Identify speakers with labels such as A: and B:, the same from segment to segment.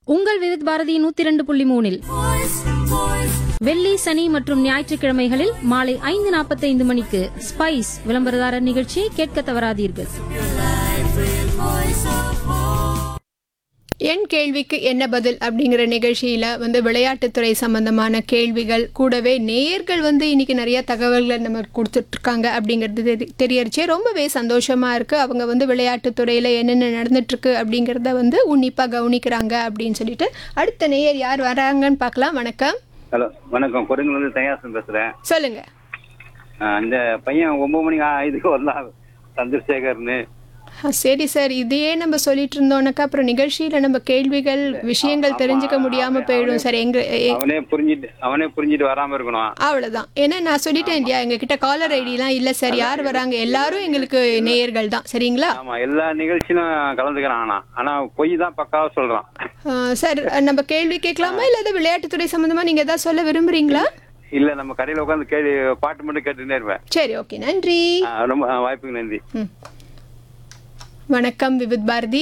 A: உங்கள் விவித் பாரதி நூத்தி இரண்டு புள்ளி மூணில் வெள்ளி சனி மற்றும் ஞாயிற்றுக்கிழமைகளில் மாலை ஐந்து நாற்பத்தைந்து மணிக்கு ஸ்பைஸ் விளம்பரதாரர் நிகழ்ச்சியை கேட்க தவறாதீர்கள்
B: என் கேள்விக்கு என்ன பதில் அப்படிங்கிற நிகழ்ச்சியில் வந்து விளையாட்டுத்துறை சம்பந்தமான கேள்விகள் கூடவே நேயர்கள் வந்து இன்னைக்கு நிறைய தகவல்களை நம்ம கொடுத்துட்ருக்காங்க அப்படிங்கிறது தெரி தெரியறிச்சே ரொம்பவே சந்தோஷமாக இருக்குது அவங்க வந்து விளையாட்டுத்துறையில் என்னென்ன நடந்துட்டுருக்கு அப்படிங்கிறத வந்து உன்னிப்பாக கவனிக்கிறாங்க அப்படின்னு சொல்லிட்டு அடுத்த நேயர் யார் வராங்கன்னு பார்க்கலாம் வணக்கம்
C: ஹலோ வணக்கம் கொடுங்கலேருந்து தயாசன் பேசுகிறேன்
B: சொல்லுங்கள்
C: இந்த பையன் ஒம்பது மணிக்கு ஆ- இதுக்கு வரலாம் சந்திரசேகர்னு
B: சரி சார் இதையே நம்ம சொல்லிட்டு இருந்தோம்னாக்கா அப்புறம் நிகழ்ச்சியில் நம்ம கேள்விகள் விஷயங்கள் தெரிஞ்சுக்க முடியாமல் போயிடும் சார் எங்க எ-
C: அவனே புரிஞ்சிட்டு அவனே புரிஞ்சிட்டு வராமல் இருக்கணும்
B: அவ்வளவுதான் ஏன்னா நான் சொல்லிட்டேன் இல்லையா எங்ககிட்ட காலர் ஐடிலாம் இல்லை சார் யார் வராங்க எல்லாரும் எங்களுக்கு நேயர்கள் தான் சரிங்களா
C: ஆமாம் எல்லா நிகழ்ச்சியிலும் கலந்துக்கிறான் ஆனால் ஆனால் பொய் தான் பக்காவாக சொல்கிறான்
B: ஆ, சார் நம்ம கேள்வி கேட்கலாமா இல்லை ஏதாவது விளையாட்டுத்துறை சம்மந்தமா நீங்கள் ஏதாவது சொல்ல விரும்புறீங்களா
C: இல்லை நம்ம கடையில் உட்காந்து கேள்வி பாட்டு மட்டும் கேட்டுட்டே இருப்பேன்
B: சரி ஓகே நன்றி
C: ஆ, ரொம்ப ஆ, வாய்ப்புக்கு நன்றி
B: ம். வணக்கம் விவித் பாரதி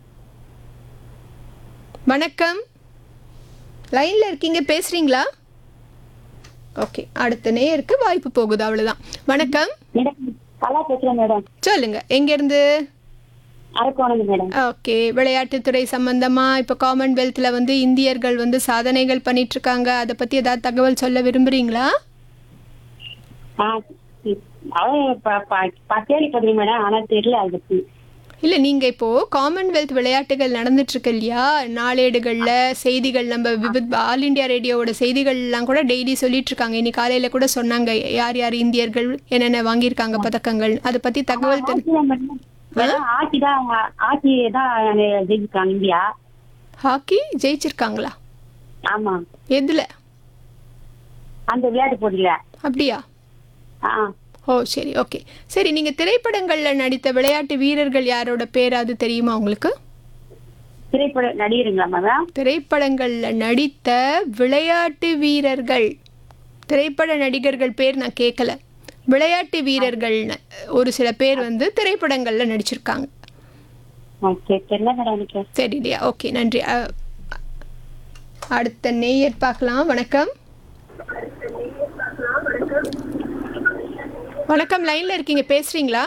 B: வணக்கம் லைன்ல இருக்கீங்க பேசுறீங்களா ஓகே அடுத்த நேயருக்கு வாய்ப்பு போகுது அவ்வளவுதான் வணக்கம்
D: மேடம் கலா பேசுறேன் மேடம்
B: சொல்லுங்க எங்க இருந்து
D: அரக்கோணம் மேடம்
B: ஓகே விளையாட்டுத்துறை சம்பந்தமா இப்போ காமன்வெல்த்ல வந்து இந்தியர்கள் வந்து சாதனைகள் பண்ணிட்டு இருக்காங்க அதை பத்தி ஏதாவது தகவல் சொல்ல விரும்புறீங்களா
D: ஆ ம். அவன் ப- ப- ப- கேள்விப்பட்டிருக்கேன் மேடம் ஆனா தெரியல அதை பத்தி
B: இல்ல நீங்க இப்போ காமன்வெல்த் விளையாட்டுகள் நடந்துட்டு இருக்கு இல்லையா நாளேடுகள்ல செய்திகள் நம்ம விவித் ஆல் இந்தியா ரேடியோவோட செய்திகள்லாம் கூட டெய்லி சொல்லிட்டு இருக்காங்க இன்னைக்கு காலையில கூட சொன்னாங்க யார் யார் இந்தியர்கள் என்னென்ன வாங்கியிருக்காங்க பதக்கங்கள் அதை பத்தி தகவல் தெரி-
D: ஆட்சி தான் மேடம் மேடம், ஆட்சி தான் ஆட்சி தான் ஜெயிச்சிருக்காங்க இந்தியா
B: ஹாக்கி ஜெயிச்சிருக்காங்களா
D: ஆமா
B: எதுல
D: அந்த விளையாட்டு போட்டியில
B: அப்படியா
D: ஆ
B: ஓ சரி ஓகே சரி நீங்க திரைப்படங்கள்ல நடித்த விளையாட்டு வீரர்கள் யாரோட பேர் அது தெரியுமா உங்களுக்கு
D: திரைப்பட நடிகருங்களா மேடம்
B: திரைப்படங்கள்ல நடித்த விளையாட்டு வீரர்கள் திரைப்பட நடிகர்கள் பேர் நான் கேட்கல விளையாட்டு வீரர்கள் ஒரு சில பேர் வந்து திரைப்படங்கள்ல நடிச்சிருக்காங்க
D: ஓகே தெரியல மேடம் எனக்கு
B: சரி இல்லையா ஓகே நன்றி அ, அடுத்த நேயர் பார்க்கலாம் வணக்கம் வணக்கம் லைன்ல இருக்கீங்க பேசுறீங்களா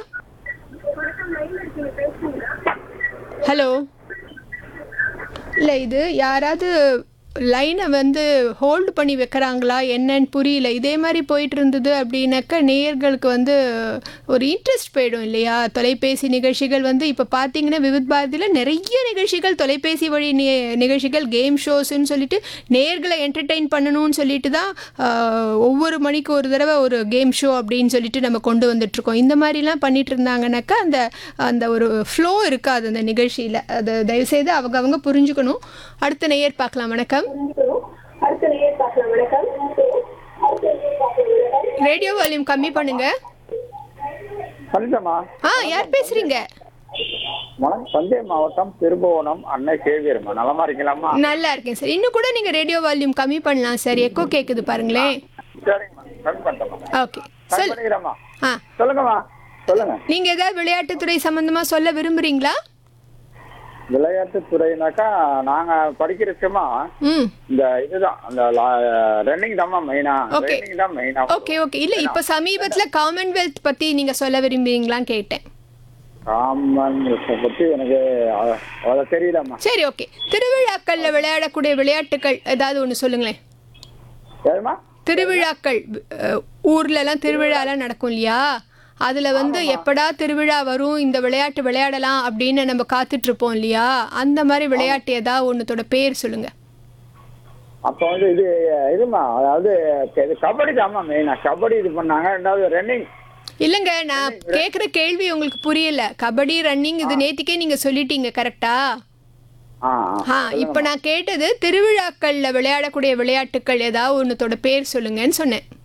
B: ஹலோ இல்லை இது யாராவது லைனை வந்து ஹோல்டு பண்ணி வைக்கிறாங்களா என்னன்னு புரியல இதே மாதிரி போயிட்டு இருந்தது அப்படின்னாக்கா நேயர்களுக்கு வந்து ஒரு இன்ட்ரெஸ்ட் போயிடும் இல்லையா தொலைபேசி நிகழ்ச்சிகள் வந்து இப்போ பார்த்தீங்கன்னா விவித் பாரதியில் நிறைய நிகழ்ச்சிகள் தொலைபேசி வழி நி நிகழ்ச்சிகள் கேம் ஷோஸ்ன்னு சொல்லிட்டு நேயர்களை என்டர்டெயின் பண்ணணும்னு சொல்லிட்டு தான் ஆஹ், ஒவ்வொரு மணிக்கு ஒரு தடவை ஒரு கேம் ஷோ அப்படின்னு சொல்லிட்டு நம்ம கொண்டு வந்துட்ருக்கோம் இந்த மாதிரிலாம் பண்ணிட்டு இருந்தாங்கனாக்கா அந்த அந்த ஒரு ஃப்ளோ இருக்காது அந்த நிகழ்ச்சியில் அது தயவுசெய்து அவங்க அவங்க புரிஞ்சுக்கணும் அடுத்த நேயர் பார்க்கலாம் வணக்கம் ரேடியோ வால்யூம் கம்மி பண்ணுங்க
E: வணக்கம்மா
B: ஆ யார் பேசுறீங்க
E: வணக்கம் தஞ்சை மாவட்டம் திருபுவனம் அன்னை சேவியர்மா நலமா இருக்கீங்களாம்மா
B: நல்லா இருக்கேன் சார் இன்னும் கூட நீங்க ரேடியோ வால்யூம் கம்மி பண்ணலாம் சார் எக்கோ கேக்குது பாருங்களேன்
E: சரிங்கம்மா கம்மி பண்ணிட்டோம்மா
B: ஓகே
E: கம்மி
B: சொல்
E: பண்ணிக்கிறேம்மா
B: ஆ
E: சொல்லுங்கம்மா சொல்லுங்க
B: நீங்க ஏதாவது விளையாட்டுத்துறை சம்பந்தமா சொல்ல விரும்புறீங்களா
E: விளையாட்டு துறைனாக்கா நாங்க படிக்கிறச்சுமா
B: ம்
E: இந்த இதுதான் அந்த ரன்னிங் தான்மா மெயினா
B: Okay.
E: ரன்னிங் தான் மெயினா
B: ஓகே ஓகே இல்ல இப்ப சமீபத்துல காமன்வெல்த் பத்தி நீங்க சொல்ல விரும்புறீங்களான்னு கேட்டேன்
E: காமன் பத்தி எனக்கு அ- அவ்வளோ தெரியலம்மா
B: சரி ஓகே திருவிழாக்கள்ல விளையாடக்கூடிய விளையாட்டுகள் ஏதாவது ஒன்று சொல்லுங்களேன்
E: ஏமா
B: திருவிழாக்கள் அஹ், ஊர்லலாம் திருவிழாலாம் நடக்கும் இல்லையா அதில் வந்து எப்படா திருவிழா வரும் இந்த விளையாட்டு விளையாடலாம் அப்படின்னு நம்ம காத்துட்டு இருப்போம் இல்லையா அந்த மாதிரி விளையாட்டு ஏதாவது ஒன்றுத்தோட பேர் சொல்லுங்க
E: அப்போ வந்து இது இதுமா அதாவது இது கபடி தான்மா மெயினா கபடி இது பண்ணாங்க ரெண்டாவது ரன்னிங்
B: இல்லைங்க நான் கேட்குற கேள்வி உங்களுக்கு புரியல கபடி ரன்னிங் இது நேத்திக்கே நீங்கள் சொல்லிட்டீங்க கரெக்டா
E: ஆ
B: ஆ இப்போ நான் கேட்டது திருவிழாக்களில் விளையாடக்கூடிய விளையாட்டுகள் ஏதாவது ஒன்றுத்தோட பேர் சொல்லுங்கன்னு சொன்னேன்